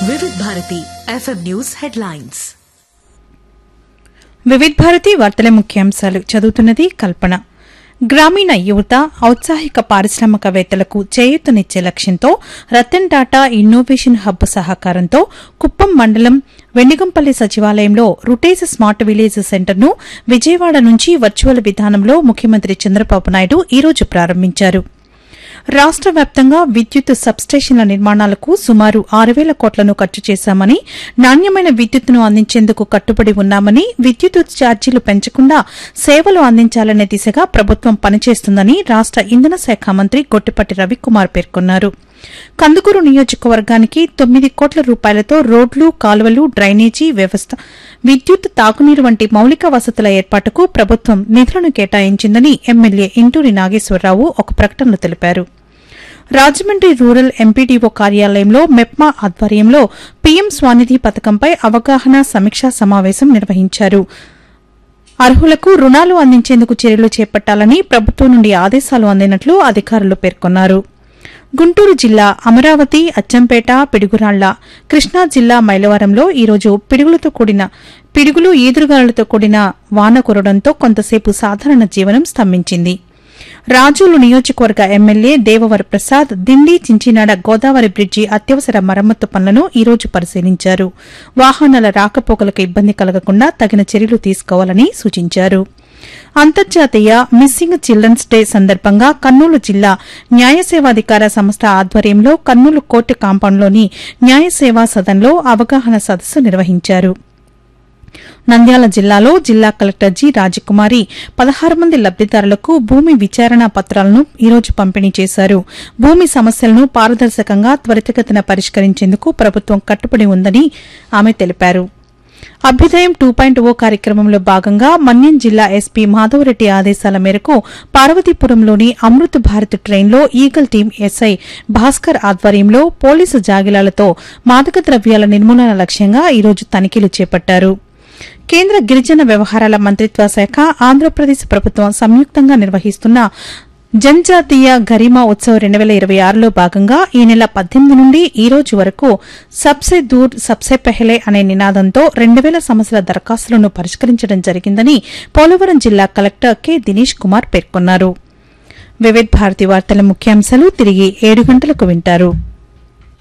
Vividh Bharati FM news headlines Vividh Bharati వార్తల ముఖ్యాంశాలు చదువుతున్నది కల్పన గ్రామీణ యువత ఔత్సాహిక పారిశ్రామికవేత్తలకు చేయూతనిచ్చే లక్ష్యంతో రతన్ టాటా ఇన్నోవేషన్ హబ్ సహకారంతో కుప్పం మండలం వెన్నిగంపల్లి సచివాలయంలో రుటేజ్ స్మార్ట్ విలేజ్ సెంటర్ను విజయవాడ నుంచి వర్చువల్ విధానంలో ముఖ్యమంత్రి చంద్రబాబు నాయుడు ఈ రోజు ప్రారంభించారు రాష్ట వ్యాప్తంగా విద్యుత్ సబ్స్టేషన్ల నిర్మాణాలకు సుమారు ఆరు వేల కోట్లను ఖర్చు చేశామని నాణ్యమైన విద్యుత్తును అందించేందుకు కట్టుబడి ఉన్నామని విద్యుత్ ఛార్జీలు పెంచకుండా సేవలు అందించాలనే దిశగా ప్రభుత్వం పనిచేస్తుందని రాష్ట ఇంధన శాఖ మంత్రి గొట్టిపట్టి రవికుమార్ పేర్కొన్నారు కందుకూరు నియోజకవర్గానికి తొమ్మిది కోట్ల రూపాయలతో రోడ్లు కాలువలు డ్రైనేజీ వ్యవస్థ విద్యుత్ తాగునీరు వంటి మౌలిక వసతుల ఏర్పాటుకు ప్రభుత్వం నిధులను కేటాయించిందని ఎమ్మెల్యే ఇంటూరి నాగేశ్వరరావు ఒక ప్రకటనలో తెలిపారు రాజమండ్రి రూరల్ ఎంపీడీఓ కార్యాలయంలో మెప్మా ఆధ్వర్యంలో పీఎం స్వానిధి పథకంపై అవగాహన సమీక్షా సమావేశం నిర్వహించారు అర్హులకు రుణాలు అందించేందుకు చర్యలు చేపట్టాలని ప్రభుత్వం నుండి ఆదేశాలు అందినట్లు అధికారులు పేర్కొన్నారు గుంటూరు జిల్లా అమరావతి అచ్చంపేట పిడుగురాళ్ల కృష్ణా జిల్లా మైలవరంలో ఈరోజు పిడుగులతో కూడిన పిడుగులు ఈదురుగాలులతో కూడిన వాన కురడంతో కొంతసేపు సాధారణ జీవనం స్తంభించింది రాజులు నియోజకవర్గ ఎమ్మెల్యే దేవవర ప్రసాద్ దిండి చించినాడ గోదావరి బ్రిడ్జి అత్యవసర మరమ్మతు పనులను ఈ రోజు పరిశీలించారు వాహనాల రాకపోకలకు ఇబ్బంది కలగకుండా తగిన చర్యలు తీసుకోవాలని సూచించారు అంతర్జాతీయ మిస్సింగ్ చిల్డ్రన్స్ డే సందర్భంగా కర్నూలు జిల్లా న్యాయ సేవాధికార సంస్థ ఆధ్వర్యంలో కర్నూలు కోర్టు కాంపౌండ్లోని న్యాయ సేవా సదన్లో అవగాహన సదస్సు నిర్వహించారు నంద్యాల జిల్లాలో జిల్లా కలెక్టర్ జి రాజకుమారి పదహారు మంది లబ్దిదారులకు భూమి విచారణ పత్రాలను ఈరోజు పంపిణీ చేశారు భూమి సమస్యలను పారదర్శకంగా త్వరితగతిన పరిష్కరించేందుకు ప్రభుత్వం కట్టుబడి ఉందని ఆమె తెలిపారు అభ్యుదయం టూ పాయింట్ ఓ కార్యక్రమంలో భాగంగా మన్యం జిల్లా ఎస్పీ మాధవరెడ్డి ఆదేశాల మేరకు పార్వతీపురంలోని అమృత్ భారత్ ట్రైన్లో ఈగల్ టీం ఎస్ఐ భాస్కర్ ఆధ్వర్యంలో పోలీసు జాగిలాలతో మాదక ద్రవ్యాల నిర్మూలన లక్ష్యంగా ఈరోజు తనిఖీలు చేపట్టారు కేంద్ర గిరిజన వ్యవహారాల మంత్రిత్వ శాఖ ఆంధ్రప్రదేశ్ ప్రభుత్వం సంయుక్తంగా నిర్వహిస్తున్న జనజాతీయ గరిమా ఉత్సవ్ రెండు వేల ఇరవై ఆరులో భాగంగా ఈ నెల పద్దెనిమిది నుండి ఈ రోజు వరకు సబ్సే దూర్ సబ్సే పెహలే అనే నినాదంతో రెండు వేల సమస్యల దరఖాస్తులను పరిష్కరించడం జరిగిందని పోలవరం జిల్లా కలెక్టర్ కె దినేష్ కుమార్ పేర్కొన్నారు వివిధ్ భారతి వార్తల ముఖ్యాంశాలు తిరిగి ఏడు గంటలకు వింటారు